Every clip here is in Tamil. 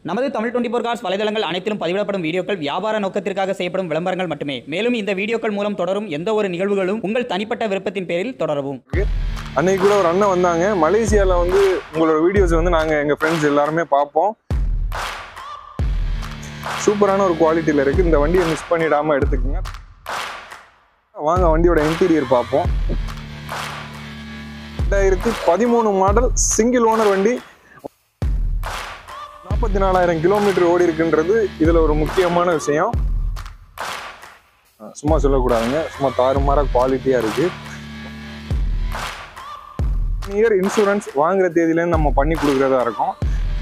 நமது தமிழ் டுவெண்டி ஃபோர் கார்ஸ் வலைதளங்கள் அனைத்திலும் பதிவிடப்படும் வீடியோக்கள் வியாபார நோக்கத்திற்காக செய்யப்படும் விளம்பரங்கள் மட்டுமே மேலும் இந்த வீடியோக்கள் மூலம் தொடரும் எந்த ஒரு நிகழ்வுகளும் உங்கள் தனிப்பட்ட விருப்பத்தின் பேரில் தொடரவும் அன்னைக்கு கூட ஒரு அண்ணன் வந்தாங்க மலேசியாவில் வந்து உங்களோட வீடியோஸ் வந்து நாங்கள் எங்கள் ஃப்ரெண்ட்ஸ் எல்லாருமே பார்ப்போம் சூப்பரான ஒரு குவாலிட்டியில் இருக்குது இந்த வண்டியை மிஸ் பண்ணிடாமல் எடுத்துக்கோங்க வாங்க வண்டியோட இன்டீரியர் பார்ப்போம் ரெண்டாயிரத்தி பதிமூணு மாடல் சிங்கிள் ஓனர் வண்டி நாற்பத்தி நாலாயிரம் கிலோமீட்டர் ஓடி இருக்குன்றது இதில் ஒரு முக்கியமான விஷயம் அஹ் சும்மா சொல்லக்கூடாதுங்க சும்மா தாறுமாறாக குவாலிட்டியாக இருக்குது இயர் இன்சூரன்ஸ் வாங்குற தேதியிலேருந்து நம்ம பண்ணி கொடுக்குறதா இருக்கும்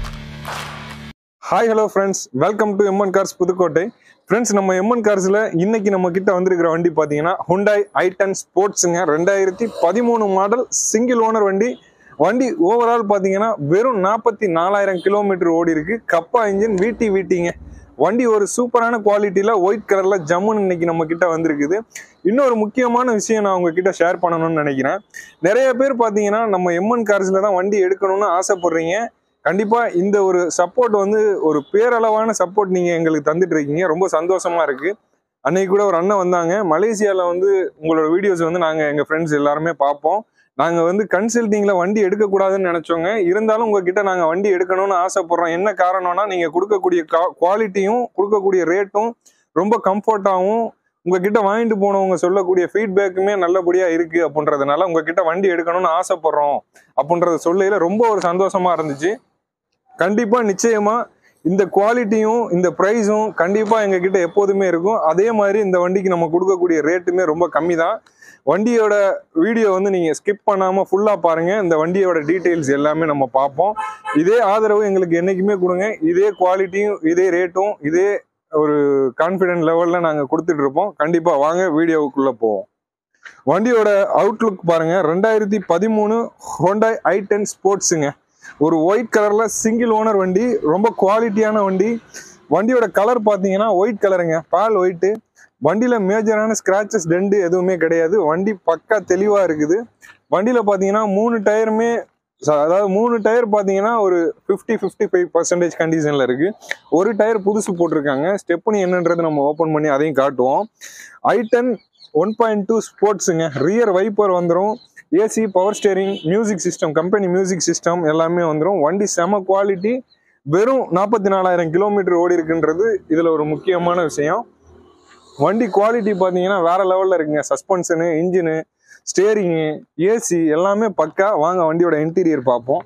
hi hello friends welcome to M N cars Pudukkottai friends நம்ம எம்என் கார்ஸில் இன்னைக்கு நம்ம கிட்ட வந்திருக்கிற வண்டி பார்த்தீங்கன்னா ஹுண்டாய் ஐ டென் ஸ்போர்ட்ஸுங்க ரெண்டாயிரத்தி பதிமூணு மாடல் சிங்கிள் ஓனர் வண்டி வண்டி ஓவரால் பார்த்தீங்கன்னா வெறும் நாற்பத்தி நாலாயிரம் கிலோமீட்டர் ஓடி இருக்கு கப்பா இன்ஜின் வீட்டி வீட்டிங்க வண்டி ஒரு சூப்பரான குவாலிட்டியில் ஒயிட் கலரில் ஜம்முன்னு இன்னைக்கு நம்ம கிட்ட வந்திருக்குது இன்னொரு முக்கியமான விஷயம் நான் உங்ககிட்ட ஷேர் பண்ணணும்னு நினைக்கிறேன் நிறைய பேர் பார்த்தீங்கன்னா நம்ம எம்என் கார்ஸில் தான் வண்டி எடுக்கணும்னு ஆசைப்படுறீங்க கண்டிப்பாக இந்த ஒரு சப்போர்ட் வந்து ஒரு பேரளவான சப்போர்ட் நீங்கள் எங்களுக்கு தந்துட்டு இருக்கீங்க ரொம்ப சந்தோஷமா இருக்கு அன்னைக்கு கூட ஒரு அண்ணன் வந்தாங்க மலேசியாவில் வந்து உங்களோட வீடியோஸ் வந்து நாங்கள் எங்கள் ஃப்ரெண்ட்ஸ் எல்லாருமே பார்ப்போம் நாங்கள் வந்து கன்சல்டிங்கில் வண்டி எடுக்கக்கூடாதுன்னு நினச்சோங்க இருந்தாலும் உங்ககிட்ட நாங்கள் வண்டி எடுக்கணும்னு ஆசைப்படுறோம் என்ன காரணம்னா நீங்கள் கொடுக்கக்கூடிய குவாலிட்டியும் கொடுக்கக்கூடிய ரேட்டும் ரொம்ப கம்ஃபர்ட்டாகவும் உங்ககிட்ட வாங்கிட்டு போனவங்க சொல்லக்கூடிய ஃபீட்பேக்குமே நல்லபடியாக இருக்குது அப்படின்றதுனால உங்ககிட்ட வண்டி எடுக்கணும்னு ஆசைப்படுறோம் அப்படின்றத சொல்லையில ரொம்ப ஒரு சந்தோஷமா இருந்துச்சு கண்டிப்பாக நிச்சயமாக இந்த குவாலிட்டியும் இந்த ப்ரைஸும் கண்டிப்பாக எங்ககிட்ட எப்போதுமே இருக்கும் அதே மாதிரி இந்த வண்டிக்கு நம்ம கொடுக்கக்கூடிய ரேட்டுமே ரொம்ப கம்மி தான் வண்டியோட வீடியோ வந்து நீங்கள் ஸ்கிப் பண்ணாமல் ஃபுல்லாக பாருங்கள் இந்த வண்டியோட டீட்டெயில்ஸ் எல்லாமே நம்ம பார்ப்போம் இதே ஆதரவு எங்களுக்கு என்றைக்குமே கொடுங்க இதே குவாலிட்டியும் இதே ரேட்டும் இதே ஒரு கான்ஃபிடென்ட் லெவலில் நாங்கள் கொடுத்துட்டு இருப்போம் கண்டிப்பாக வாங்க வீடியோவுக்குள்ளே போவோம் வண்டியோட அவுட்லுக் பாருங்க ரெண்டாயிரத்தி பதிமூணு ஹோண்டாய் ஐ டென் ஸ்போர்ட்ஸுங்க ஒரு ஒயிட் கலர்ல சிங்கிள் ஓனர் வண்டி ரொம்ப குவாலிட்டியான வண்டி வண்டியோட கலர் பார்த்தீங்கன்னா ஒயிட் கலருங்க பால் ஒயிட்டு வண்டியில மேஜரான ஸ்கிராச்சஸ் டெண்டு எதுவுமே கிடையாது வண்டி பக்கா தெளிவா இருக்குது வண்டியில பார்த்தீங்கன்னா மூணு டயருமே ச- அதாவது மூணு டயர் பார்த்தீங்கன்னா ஒரு ஃபிஃப்டி ஃபிஃப்டி ஃபைவ் பர்சன்டேஜ் கண்டிஷனில் இருக்கு ஒரு டயர் புதுசு போட்டிருக்காங்க ஸ்டெப்னி என்னன்றது நம்ம ஓப்பன் பண்ணி அதையும் காட்டுவோம் I ten one point two ஸ்போர்ட்ஸுங்க ரியர் வைப்பர் வந்துடும் AC power steering music system company music system எல்லாமே வந்துடும் வண்டி செம குவாலிட்டி வெறும் நாற்பத்தி நாலாயிரம் கிலோமீட்டர் ஓடி இருக்குன்றது இதில் ஒரு முக்கியமான விஷயம் வண்டி குவாலிட்டி பார்த்தீங்கன்னா வேற லெவலில் இருக்குங்க சஸ்பென்ஷனு இன்ஜினு ஸ்டேரிங்கு ஏசி எல்லாமே பக்கா வாங்க வண்டியோட இன்டீரியர் பார்ப்போம்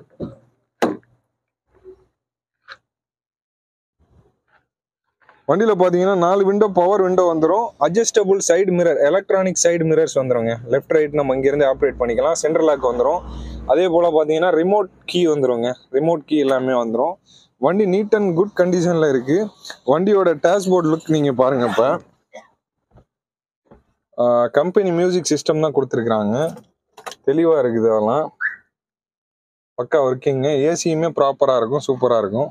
வண்டியில் பார்த்தீங்கன்னா நாலு விண்டோ பவர் விண்டோ வந்துடும் adjustable side mirror electronic side mirrors வந்துருங்க லெஃப்ட் ரைட் நம்ம இங்கேருந்து ஆப்ரேட் பண்ணிக்கலாம் சென்ட்ரல் லாக் வந்துடும் அதே போல் பார்த்தீங்கன்னா ரிமோட் கீ வந்துருங்க ரிமோட் கீ எல்லாமே வந்துடும் வண்டி நீட் அண்ட் குட் கண்டிஷனில் இருக்குது வண்டியோட டேஷ்போர்ட் லுக் நீங்கள் பாருங்க இப்போ கம்பெனி மியூசிக் சிஸ்டம் தான் கொடுத்துருக்குறாங்க தெளிவாக இருக்குது அதெல்லாம் பக்கா ஒர்க்கிங்க ஏசியுமே ப்ராப்பராக இருக்கும் சூப்பராக இருக்கும்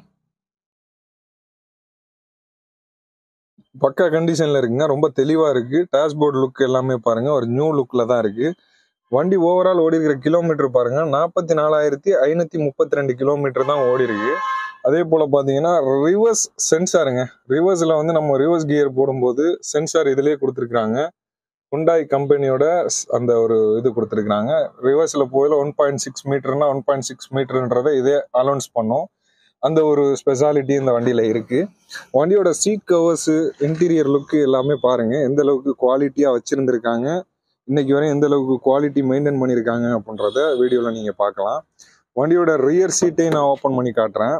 பக்கா கண்டிஷனில் இருக்குங்க ரொம்ப தெளிவாக இருக்குது டேஷ்போர்ட் லுக் எல்லாமே பாருங்கள் ஒரு நியூ லுக்கில் தான் இருக்குது வண்டி ஓவரால் ஓடி இருக்கிற கிலோமீட்டர் பாருங்கள் நாற்பத்தி நாலாயிரத்தி ஐநூற்றி முப்பத்தி ரெண்டு கிலோமீட்டர் தான் ஓடி இருக்கு அதே போல் பார்த்தீங்கன்னா ரிவர்ஸ் சென்சாருங்க ரிவர்ஸில் வந்து நம்ம ரிவர்ஸ் கியர் போடும்போது சென்சார் இதிலே கொடுத்துருக்குறாங்க ஹுண்டாய் கம்பெனியோட ஸ்- அந்த ஒரு இது கொடுத்துருக்குறாங்க ரிவர்ஸில் போயில ஒன் பாயிண்ட் சிக்ஸ் மீட்டர்னா ஒன் பாயிண்ட் சிக்ஸ் மீட்டர்ன்றதை இதே அலௌன்ஸ் பண்ணோம் அந்த ஒரு ஸ்பெஷாலிட்டி இந்த வண்டியில் இருக்குது வண்டியோட சீட் கவர்ஸு இன்டீரியர் லுக்கு எல்லாமே பாருங்கள் எந்த அளவுக்கு குவாலிட்டியாக வச்சுருந்துருக்காங்க இன்னைக்கு வரையும் எந்த அளவுக்கு குவாலிட்டி மெயின்டைன் பண்ணியிருக்காங்க அப்படின்றத வீடியோவில் நீங்கள் பார்க்கலாம் வண்டியோட ரியர் சீட்டையும் நான் ஓப்பன் பண்ணி காட்டுறேன்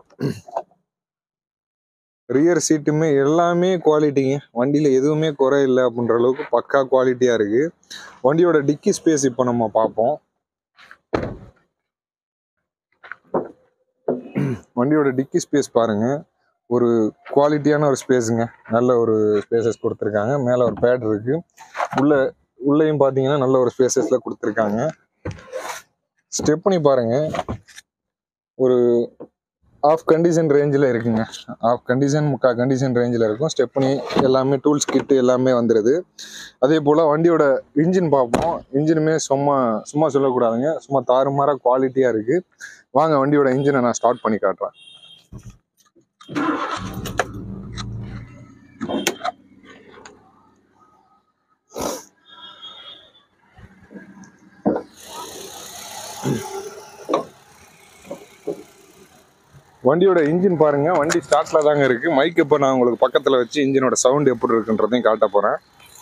ரியர் சீட்டுமே எல்லாமே குவாலிட்டிங்க வண்டியில் எதுவுமே குறை இல்லை அப்படின்ற அளவுக்கு பக்கா குவாலிட்டியாக இருக்குது வண்டியோட டிக்கி ஸ்பேஸ் இப்போ நம்ம பார்ப்போம் வண்டியோட டிக்கி ஸ்பேஸ் பாருங்க ஒரு குவாலிட்டியான ஒரு ஸ்பேஸுங்க நல்ல ஒரு ஸ்பேசஸ் கொடுத்துருக்காங்க மேலே ஒரு பேட் இருக்கு உள்ள உள்ளேயும் பார்த்தீங்கன்னா நல்ல ஒரு ஸ்பேசஸ்ல கொடுத்துருக்காங்க ஸ்டெப்னி பாருங்க ஒரு ஆஃப் கண்டிஷன் ரேஞ்சில் இருக்குங்க ஆஃப் கண்டிஷன் முக்கா கண்டிஷன் ரேஞ்சில் இருக்கும் ஸ்டெப்னி எல்லாமே டூல்ஸ் கிட்டு எல்லாமே வந்துடுது அதே போல் வண்டியோட இன்ஜின் பார்ப்போம் இன்ஜினுமே சும்மா சும்மா சொல்லக்கூடாதுங்க சும்மா தாறுமாறாக குவாலிட்டியாக இருக்குது வாங்க வண்டியோட இன்ஜினை நான் ஸ்டார்ட் பண்ணி காட்டுறேன் வண்டியோட இன்ஜின் பாருங்க வண்டி ஸ்டார்ட்ல தாங்க இருக்கு மைக் இப்போ நான் உங்களுக்கு பக்கத்துல வச்சு இன்ஜினோட சவுண்ட் எப்படி இருக்குன்றதையும் காட்ட போறேன்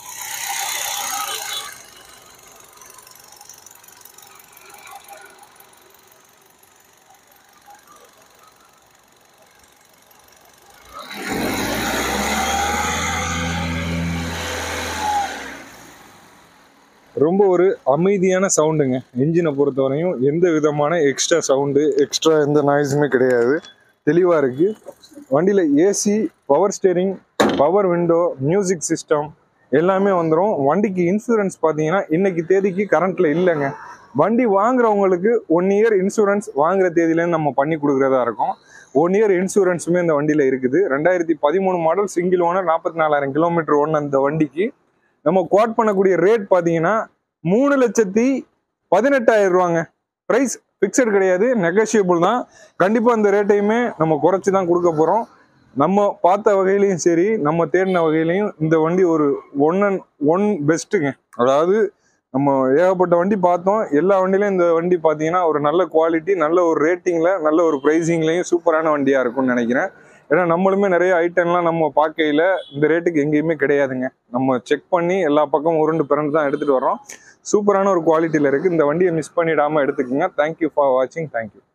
ரொம்ப ஒரு அமைதியான சவுண்டுங்க இன்ஜினை பொறுத்தவரையும் எந்த விதமான எக்ஸ்ட்ரா சவுண்டு எக்ஸ்ட்ரா எந்த நாய்ஸுமே கிடையாது தெளிவாக இருக்கு வண்டியில் AC power steering power window music system எல்லாமே வந்துடும் வண்டிக்கு இன்சூரன்ஸ் பார்த்தீங்கன்னா இன்னைக்கு தேதிக்கு கரண்ட்ல இல்லைங்க வண்டி வாங்குறவங்களுக்கு ஒன் இயர் இன்சூரன்ஸ் வாங்குற தேதியிலேருந்து நம்ம பண்ணி கொடுக்குறதா இருக்கும் ஒன் இயர் இன்சூரன்ஸுமே இந்த வண்டியில் இருக்குது ரெண்டாயிரத்தி பதிமூணு மாடல் சிங்கிள் ஓனர் நாற்பத்தி நாலாயிரம் கிலோமீட்டர் ஒன்று அந்த வண்டிக்கு நம்ம குவாட் பண்ணக்கூடிய ரேட் பார்த்தீங்கன்னா மூணு லட்சத்தி பதினெட்டாயிரம் ரூபாங்க ப்ரைஸ் ஃபிக்ஸட் கிடையாது நெகோஷியபிள் தான் கண்டிப்பாக அந்த ரேட்டையுமே நம்ம குறைச்சி தான் கொடுக்க போகிறோம் நம்ம பார்த்த வகையிலையும் சரி நம்ம தேடின வகையிலையும் இந்த வண்டி ஒரு ஒன் அண்ட் ஒன் பெஸ்ட்டுங்க அதாவது நம்ம ஏகப்பட்ட வண்டி பார்த்தோம் எல்லா வண்டியிலையும் இந்த வண்டி பார்த்தீங்கன்னா ஒரு நல்ல குவாலிட்டி நல்ல ஒரு ரேட்டிங்கில் நல்ல ஒரு ப்ரைஸிங்லையும் சூப்பரான வண்டியாக இருக்கும்னு நினைக்கிறேன் ஏன்னா நம்மளுமே நிறைய ஐட்டம்லாம் நம்ம பார்க்கையில இந்த ரேட்டுக்கு எங்கேயுமே கிடையாதுங்க நம்ம செக் பண்ணி எல்லா பக்கமும் உருண்டு பிறந்து தான் எடுத்துகிட்டு வரோம் சூப்பரான ஒரு குவாலிட்டியில் இருக்குது இந்த வண்டியை மிஸ் பண்ணிடாமல் எடுத்துக்கோங்க தேங்க்யூ ஃபார் வாட்சிங் தேங்க்யூ